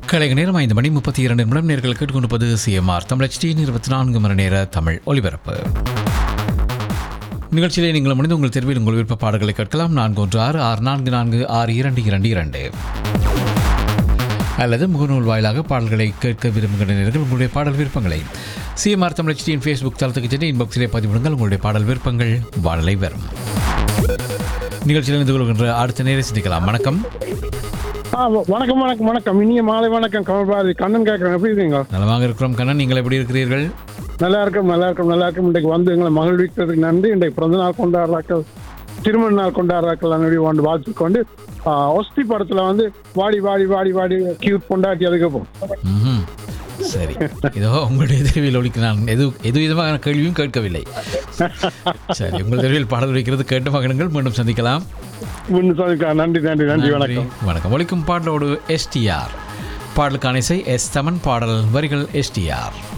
கலைக நேரம் ஐந்து மணி முப்பத்தி இரண்டு நிமிடம் நேர்கள் கேட்டுக்கொண்டிருப்பது சிஎம்ஆர் தமிழ் HT இருபத்தி நான்கு மணி நேர தமிழ் ஒலிபரப்பு நிகழ்ச்சியிலே நீங்கள் முடிந்து உங்கள் தெருவில் உங்கள் விருப்ப பாடல்களை கேட்கலாம் நான்கு ஒன்று ஆறு ஆறு நான்கு நான்கு ஆறு இரண்டு இரண்டு இரண்டு அல்லது முகநூல் வாயிலாக பாடல்களை கேட்க விரும்புகிற நேர்கள் உங்களுடைய பாடல் விருப்பங்களை சிஎம்ஆர் தமிழ் HT ஃபேஸ்புக் தளத்துக்கு சென்று இன்பாக்ஸிலே பதிவிடுங்கள் உங்களுடைய பாடல் விருப்பங்கள் வாழலை வரும் நிகழ்ச்சியில் இணைந்து கொள்கின்ற அடுத்த நேரை சிந்திக்கலாம் வணக்கம் ஆ வ- வணக்கம் வணக்கம் வணக்கம் இனிய மாலை வணக்கம் கமல்பாரதி கண்ணன் கேட்குறேன் எப்படி இருக்கீங்க நலமாக இருக்கிறோம் கண்ணன் நீங்கள் எப்படி இருக்கிறீர்கள் நல்லா இருக்கும் நல்லா இருக்கும் நல்லா இருக்கும் இன்றைக்கு வந்து எங்களை மகிழ்விக்கிறதுக்கு நன்றி இன்றைக்கு பிறந்த நாள் கொண்டாடுறாக்கள் திருமண நாள் கொண்டாடுறாக்கள் அப்படி வந்து வாழ்த்து கொண்டு ஆ, ஒஸ்தி படத்துல வந்து வாடி வாடி வாடி வாடி கியூட் கொண்டாட்டி அதுக்கப்புறம் ம்ஹும். சரி இதோ உங்களுடைய தெருவில் ஒழிக்க நான் எது எது விதமான கேள்வியும் கேட்கவில்லை சரி உங்கள் தெருவில் பாடல் ஒழிக்கிறது கேட்டு மகனுங்கள் மீண்டும் சந்திக்கலாம் முன்னு சொல்லிக்கா நன்றி நன்றி நன்றி வணக்கம் வணக்கம் ஒழிக்கும் பாடலோடு எஸ்டிஆர் பாடலுக்கான இசை எஸ் தமன் பாடல் வரிகள் எஸ்டிஆர்